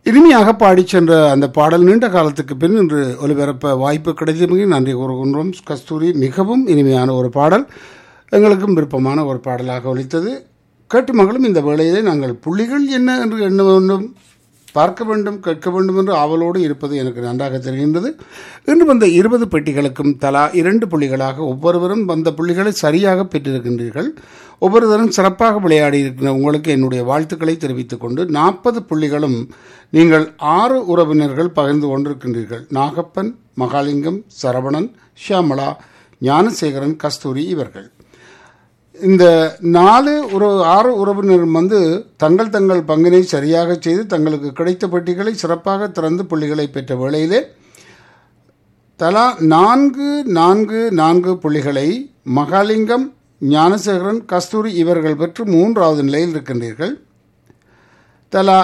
இனிமையாக பாடிச் சென்ற அந்த பாடல் நீண்ட காலத்துக்கு பின் இன்று ஒலிபரப்ப வாய்ப்பு கிடைத்தமைக்கு நன்றி கூறுகின்றோம் கஸ்தூரி மிகவும் இனிமையான ஒரு பாடல் எங்களுக்கும் விருப்பமான ஒரு பாடலாக ஒலித்தது கேட்டு மகளும் இந்த வேளையிலே நாங்கள் புள்ளிகள் என்ன என்று எண்ண வேண்டும் பார்க்க வேண்டும் கேட்க வேண்டும் என்று ஆவலோடு இருப்பது எனக்கு நன்றாக தெரிகின்றது இன்று வந்த இருபது பெட்டிகளுக்கும் தலா இரண்டு புள்ளிகளாக ஒவ்வொருவரும் வந்த புள்ளிகளை சரியாக பெற்றிருக்கின்றீர்கள் ஒவ்வொருவரும் சிறப்பாக விளையாடி இருக்கிற உங்களுக்கு என்னுடைய வாழ்த்துக்களை தெரிவித்துக் கொண்டு நாற்பது புள்ளிகளும் நீங்கள் ஆறு உறவினர்கள் பகிர்ந்து கொண்டிருக்கின்றீர்கள் நாகப்பன் மகாலிங்கம் சரவணன் ஷியாமளா ஞானசேகரன் கஸ்தூரி இவர்கள் இந்த நாலு ஒரு ஆறு உறவினரும் வந்து தங்கள் தங்கள் பங்கினை சரியாக செய்து தங்களுக்கு கிடைத்த பெட்டிகளை சிறப்பாக திறந்து புள்ளிகளை பெற்ற வேளையிலே தலா நான்கு நான்கு நான்கு புள்ளிகளை மகாலிங்கம் ஞானசேகரன் கஸ்தூரி இவர்கள் பெற்று மூன்றாவது நிலையில் இருக்கின்றீர்கள் தலா